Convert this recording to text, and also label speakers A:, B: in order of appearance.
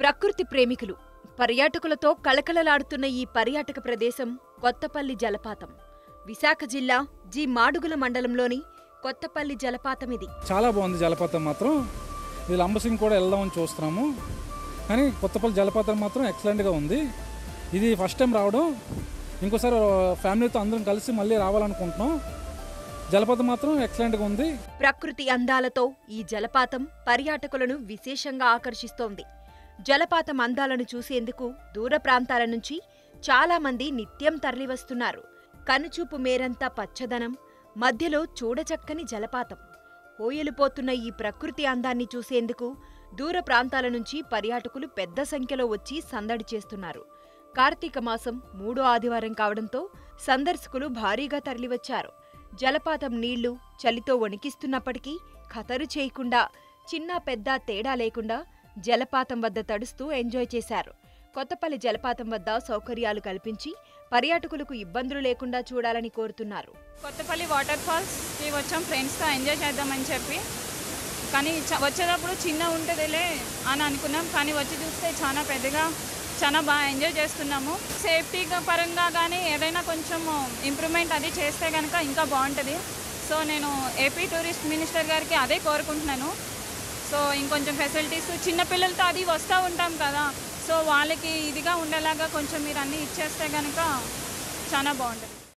A: ప్రకృతి ప్రేమికులు పర్యాటకులతో కళకళలాడుతున్న ఈ పర్యాటక ప్రదేశం కొత్తపల్లి జలపాతం విశాఖ జిల్లా జి మాడుగుల మండలంలోని కొత్తపల్లి జలపాతం ఇది
B: చాలా బాగుంది జలపాతం మాత్రం ఇది లంబసింగ్ కూడా వెళ్దామని చూస్తున్నాము కానీ కొత్తపల్లి జలపాతం మాత్రం ఎక్సలెంట్గా ఉంది ఇది ఫస్ట్ టైం రావడం ఇంకోసారి ఫ్యామిలీతో అందరం కలిసి మళ్ళీ రావాలనుకుంటున్నాం జలపాతం మాత్రం ఎక్సలెంట్గా ఉంది
A: ప్రకృతి అందాలతో ఈ జలపాతం పర్యాటకులను విశేషంగా ఆకర్షిస్తోంది జలపాతం అందాలను చూసేందుకు దూర ప్రాంతాల నుంచి చాలా మంది నిత్యం తరలివస్తున్నారు కనుచూపు మేరంతా పచ్చదనం మధ్యలో చూడచక్కని జలపాతం హోయలుపోతున్న ఈ ప్రకృతి అందాన్ని చూసేందుకు దూర ప్రాంతాల నుంచి పర్యాటకులు పెద్ద సంఖ్యలో వచ్చి సందడి చేస్తున్నారు కార్తీక మాసం మూడో ఆదివారం కావడంతో సందర్శకులు భారీగా తరలివచ్చారు జలపాతం నీళ్లు చలితో వణికిస్తున్నప్పటికీ ఖతరు చేయకుండా చిన్న పెద్ద తేడా లేకుండా జలపాతం వద్ద తడుస్తూ ఎంజాయ్ చేశారు కొత్తపల్లి జలపాతం వద్ద సౌకర్యాలు కల్పించి పర్యాటకులకు ఇబ్బందులు లేకుండా చూడాలని కోరుతున్నారు
C: కొత్తపల్లి వాటర్ ఫాల్స్కి వచ్చాం ఫ్రెండ్స్తో ఎంజాయ్ చేద్దామని చెప్పి కానీ చ- వచ్చేటప్పుడు చిన్న ఉంటుందిలే అని అనుకున్నాం కానీ వచ్చి చూస్తే చాలా పెద్దగా చాలా బాగా ఎంజాయ్ చేస్తున్నాము సేఫ్టీ పరంగా కానీ ఏదైనా కొంచెం ఇంప్రూవ్మెంట్ అది చేస్తే కనుక ఇంకా బాగుంటుంది సో నేను ఏపీ టూరిస్ట్ మినిస్టర్ గారికి అదే కోరుకుంటున్నాను సో ఇంకొంచెం ఫెసిలిటీస్ చిన్నపిల్లలతో అది వస్తూ ఉంటాం కదా సో వాళ్ళకి ఇదిగా ఉండేలాగా కొంచెం మీరు అన్నీ ఇచ్చేస్తే కనుక చాలా బాగుంటుంది